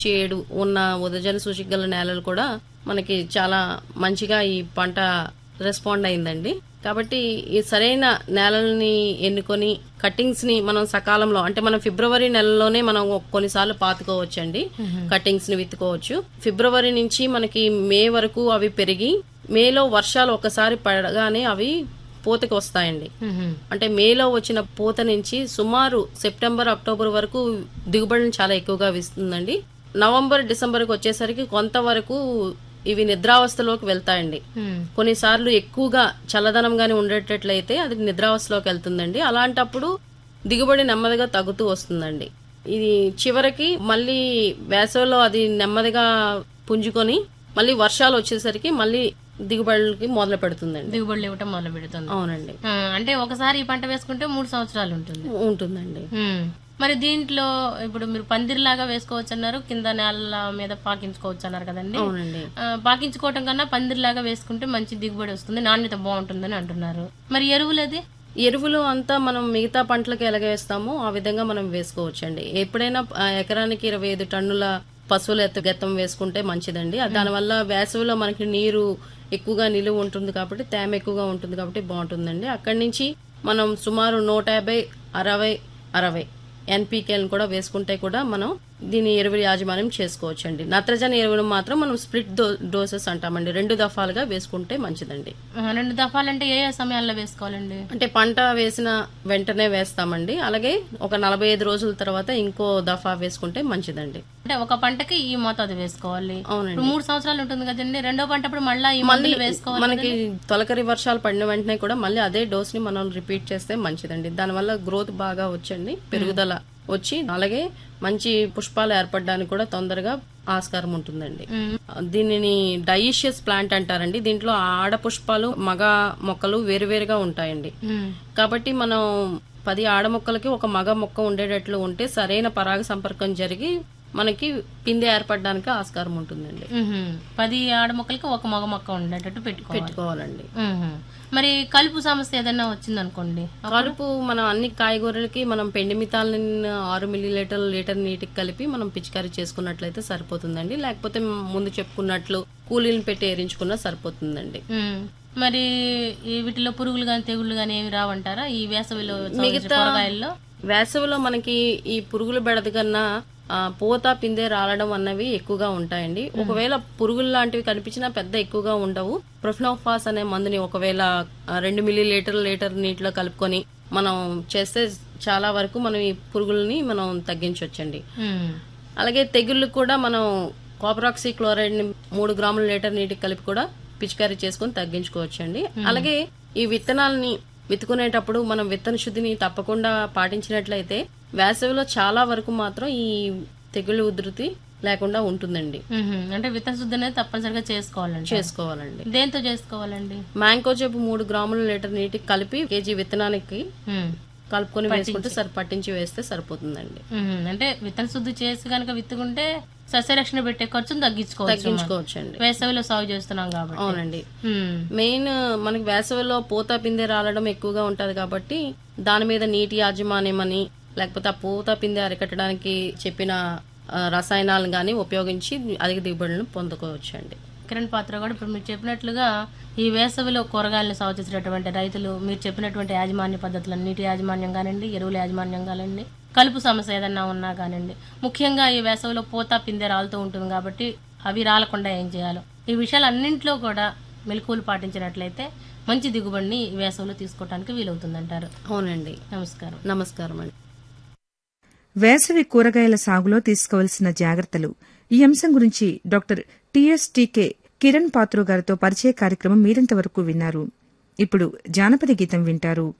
ఏడు ఉన్న ఉదజన సూచిక గల నేలలు కూడా మనకి చాలా మంచిగా ఈ పంట రెస్పాండ్ అయిందండి కాబట్టి ఈ సరైన నేలల్ని ఎన్నుకొని కట్టింగ్స్ ని మనం సకాలంలో అంటే మనం ఫిబ్రవరి నెలలోనే మనం కొన్నిసార్లు పాతుకోవచ్చండి కట్టింగ్స్ ని విత్తుకోవచ్చు ఫిబ్రవరి నుంచి మనకి మే వరకు అవి పెరిగి మేలో వర్షాలు ఒకసారి పడగానే అవి పూతకి వస్తాయండి అంటే మేలో వచ్చిన పూత నుంచి సుమారు సెప్టెంబర్ అక్టోబర్ వరకు దిగుబడిని చాలా ఎక్కువగా ఇస్తుందండి నవంబర్ డిసెంబర్కి వచ్చేసరికి కొంతవరకు ఇవి నిద్రావస్థలోకి వెళ్తాయండి కొన్నిసార్లు ఎక్కువగా చల్లదనంగానే ఉండేటట్లయితే అది నిద్రావస్థలోకి వెళ్తుందండి అలాంటప్పుడు దిగుబడి నెమ్మదిగా తగ్గుతూ వస్తుందండి ఇది చివరికి మళ్ళీ వేసవిలో అది నెమ్మదిగా పుంజుకొని మళ్ళీ వర్షాలు వచ్చేసరికి మళ్ళీ దిగుబడులకి మొదలు పెడుతుందండి దిగుబడులు ఇవ్వటం మొదలు పెడుతుంది అవునండి ఆ, అంటే ఒకసారి ఈ పంట వేసుకుంటే మూడు సంవత్సరాలు ఉంటుంది ఉంటుందండి ఉమ్. మరి దీంట్లో ఇప్పుడు మీరు పందిరిలాగా వేసుకోవచ్చు అన్నారు కింద నేల మీద పాకించుకోవచ్చు అన్నారు కదండి అవునండి ఆ, పాకించుకోవటం కన్నా పందిరిలాగా వేసుకుంటే మంచి దిగుబడి వస్తుంది నాణ్యత బాగుంటుందని అంటున్నారు మరి ఎరువులది ఎరువులు అంతా మనం మిగతా పంటలకు ఎలాగ వేస్తామో ఆ విధంగా మనం వేసుకోవచ్చండి ఎప్పుడైనా ఆ, ఎకరానికి ఇరవై ఐదు టన్నుల పశువుల ఎత్తు గెత్తం వేసుకుంటే మంచిదండి ఆ దానివల్ల వేసవిలో మనకి నీరు ఎక్కువగా నిలువ ఉంటుంది కాబట్టి తేమ ఎక్కువగా ఉంటుంది కాబట్టి బాగుంటుందండి అక్కడి నుంచి మనం సుమారు నూట యాభై అరవై అరవై ఎన్పీకేలను కూడా వేసుకుంటే కూడా మనం దీని ఎరువుల యాజమాన్యం చేసుకోవచ్చండి నత్రజని ఎరువులు మాత్రం మనం స్ప్లిట్ డో- డోసెస్ అంటామండి రెండు దఫాలుగా వేసుకుంటే మంచిదండి ఆ, రెండు దఫాలంటే ఏ ఏ సమయాల్లో వేసుకోవాలండి అంటే పంట వేసిన వెంటనే వేస్తామండి అలాగే ఒక నలభై ఐదు రోజుల తర్వాత ఇంకో దఫా వేసుకుంటే మంచిదండి అంటే ఒక పంటకి ఈ మోతాదు వేసుకోవాలి అవునండి ఇప్పుడు మూడు సంవత్సరాలు ఉంటుంది కదండి రెండో పంట అప్పుడు మళ్ళీ ఈ మందులు వేసుకోవాలి మనకి తొలకరి వర్షాలు పడిన వెంటనే కూడా మళ్ళీ అదే డోస్ ని మనం రిపీట్ చేస్తే మంచిదండి దానివల్ల గ్రోత్ బాగా వచ్చండి పెరుగుదల వచ్చి అలాగే మంచి పుష్పాలు ఏర్పడడానికి కూడా తొందరగా ఆస్కారం ఉంటుందండి ఉమ్. దీనిని డైషియస్ ప్లాంట్ అంటారండి దీంట్లో ఆడ పుష్పాలు మగ మొక్కలు వేరువేరుగా ఉంటాయండి ఉమ్. కాబట్టి మనం పది ఆడ మొక్కలకి ఒక మగ మొక్క ఉండేటట్లు ఉంటే సరైన పరాగ సంపర్కం జరిగి మనకి పిందె ఏర్పడడానికి ఆస్కారం ఉంటుందండి ఉహుం. పది ఆడ మొక్కలకి ఒక మగ మొక్క ఉండేటట్టు పెట్టుకోవాలి పెట్టుకోవాలండి ఉహుం. మరి కలుపు సమస్య ఏదైనా వచ్చిందనుకోండి కలుపు మనం అన్ని కాయగూరలకి మనం పెండి మితాలని ఆరు మిల్లీ లీటర్ లీటర్ నీటికి కలిపి మనం పిచికారీ చేసుకున్నట్లయితే సరిపోతుందండి లేకపోతే ముందు చెప్పుకున్నట్లు కూలీలను పెట్టి ఏరించుకున్నా సరిపోతుందండి ఉమ్. మరి ఈ వీటిలో పురుగులు గాని తెగుళ్ళు గాని ఏమి రావంటారా ఈ వేసవిలో సంబంధించిన కూరగాయల్లో వేసవిలో మనకి ఈ పురుగుల బెడద కన్నా ఆ, పూత పిందె రాలడం అన్నవి ఎక్కువగా ఉంటాయండి ఒకవేళ పురుగులు లాంటివి కనిపించినా పెద్ద ఎక్కువగా ఉండవు ప్రొఫ్నోఫాస్ అనే మందుని ఒకవేళ ఆ, రెండు మిల్లీ లీటర్ లీటర్ నీటిలో కలుపుకొని మనం చేస్తే చాలా వరకు మనం ఈ పురుగుల్ని మనం తగ్గించవచ్చండి ఉమ్. అలాగే తెగుళ్ళు కూడా మనం కాపరాక్సీ క్లోరైడ్ ని మూడు గ్రాముల లీటర్ నీటికి కలిపి కూడా పిచికారీ చేసుకుని తగ్గించుకోవచ్చండి అలాగే ఈ విత్తనాలని విత్తుకునేటప్పుడు మనం విత్తన శుద్ధిని తప్పకుండా పాటించినట్లయితే వేసవిలో చాలా వరకు మాత్రం ఈ తెగుళ్ళు ఉధృతి లేకుండా ఉంటుందండి ఉహుం. అంటే విత్తన శుద్ధి అనేది తప్పనిసరిగా చేసుకోవాలండి చేసుకోవాలండి దేంతో చేసుకోవాలండి మ్యాంగో చెప్పు మూడు గ్రాముల లీటర్ నీటికి కలిపి కేజీ విత్తనానికి ఉమ్. కలుపుకొని వేసుకుంటే సరి పట్టించి వేస్తే సరిపోతుందండి ఉహుం. అంటే విత్తన శుద్ధి చేసి కనుక విత్తుకుంటే సస్యరక్షణ పెట్టే ఖర్చును తగ్గించుకోవచ్చు మనం. తగ్గించుకోవచ్చండి వేసవిలో సాగు చేస్తున్నాం కాబట్టి అవునండి ఉమ్. మెయిన్ మనకి వేసవిలో పూత పిందె రాలడం ఎక్కువగా ఉంటది కాబట్టి దాని మీద నీటి యాజమాన్యం అని లేకపోతే ఆ పూత పిందె అరికట్టడానికి చెప్పిన ఆ, రసాయనాలను గాని ఉపయోగించి అధిక దిగుబడులను పొందుకోవచ్చు అండి కిరణ్ పాత్ర కూడా ఇప్పుడు మీరు చెప్పినట్లుగా ఈ వేసవిలో కూరగాయలను సాగు చేసేటటువంటి రైతులు మీరు చెప్పినటువంటి యాజమాన్య పద్ధతులు నీటి యాజమాన్యం కానివ్వండి ఎరువుల యాజమాన్యం కానివ్వండి కలుపు సమస్య ఏదన్నా ఉన్నా కానివ్వండి ముఖ్యంగా ఈ వేసవిలో పూత పిందె రాలుతూ ఉంటుంది కాబట్టి అవి రాలకుండా ఏం చేయాలో ఈ విషయాలన్నింటిలో కూడా మెలకువలు పాటించినట్లయితే మంచి దిగుబడిని ఈ వేసవిలో తీసుకోవడానికి వీలవుతుందంటారు అవునండి నమస్కారం నమస్కారం అండి వేసవి కూరగాయల సాగులో తీసుకోవలసిన జాగ్రత్తలు ఈ అంశం గురించి డాక్టర్ టిఎస్టీకే కిరణ్ పాత్రో గారితో పరిచయ కార్యక్రమం మీరింతవరకు విన్నారు ఇప్పుడు జానపద గీతం వింటారు